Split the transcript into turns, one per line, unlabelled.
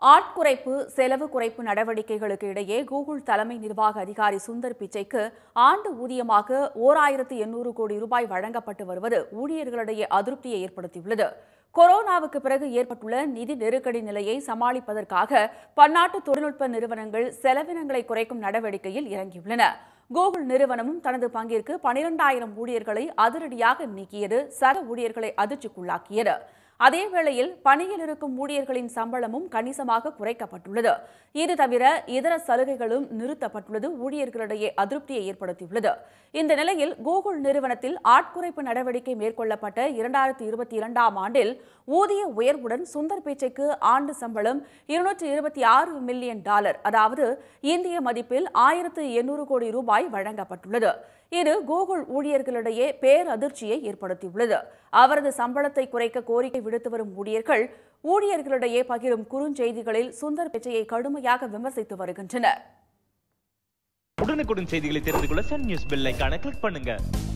ஆட்குறைப்பு செலவு குறைப்பு நடவடிக்கைகளுக்கு இடையே கூகுள் தலைமை நிர்வாக அதிகாரி சுந்தர் பிச்சைக்கு ஆண்டு ஊதியமாக ஓர் ஆயிரத்து எண்ணூறு கோடி ரூபாய் வழங்கப்பட்டு வருவது ஊழியர்களிடையே அதிருப்தியை ஏற்படுத்தியுள்ளது கொரோனாவுக்கு பிறகு ஏற்பட்டுள்ள நிதி நெருக்கடி நிலையை சமாளிப்பதற்காக பன்னாட்டு தொழில்நுட்ப நிறுவனங்கள் செலவினங்களை குறைக்கும் நடவடிக்கையில் இறங்கியுள்ளன கூகுள் நிறுவனமும் தனது பங்கிற்கு பனிரெண்டாயிரம் ஊழியர்களை அதிரடியாக நீக்கியது சக ஊழியர்களை அதிர்ச்சிக்குள்ளாக்கியது அதேவேளையில் பணியில் இருக்கும் ஊழியர்களின் சம்பளமும் கணிசமாக குறைக்கப்பட்டுள்ளது இது தவிர இதர சலுகைகளும் நிறுத்தப்பட்டுள்ளது ஊழியர்களிடையே அதிருப்தியை ஏற்படுத்தியுள்ளது இந்த நிலையில் கூகுள் நிறுவனத்தில் ஆட்குறைப்பு நடவடிக்கை மேற்கொள்ளப்பட்ட இரண்டாயிரத்தி இருபத்தி இரண்டாம் ஆண்டில் ஊதிய உயர்வுடன் சுந்தர் பிச்சைக்கு ஆண்டு சம்பளம் இருநூற்று இருபத்தி ஆறு மில்லியன் டாலர் அதாவது இந்திய மதிப்பில் ஆயிரத்து எண்ணூறு கோடி ரூபாய் வழங்கப்பட்டுள்ளது இது கூகுள் ஊழியர்களிடையே பேரதிர்ச்சியை ஏற்படுத்தியுள்ளது அவரது சம்பளத்தை குறைக்க கோரிக்கை விடுத்து வரும் ஊழியர்கள் ஊழியர்களிடையே பகிரும் குறுஞ்செய்திகளில் சுந்தர் பிச்சையை கடுமையாக விமர்சித்து வருகின்றனர்
உடனுக்குடன் செய்திகளை தெரிந்து கொள்ள சன் நியூஸ் பெல் ஐகானை கிளிக் பண்ணுங்க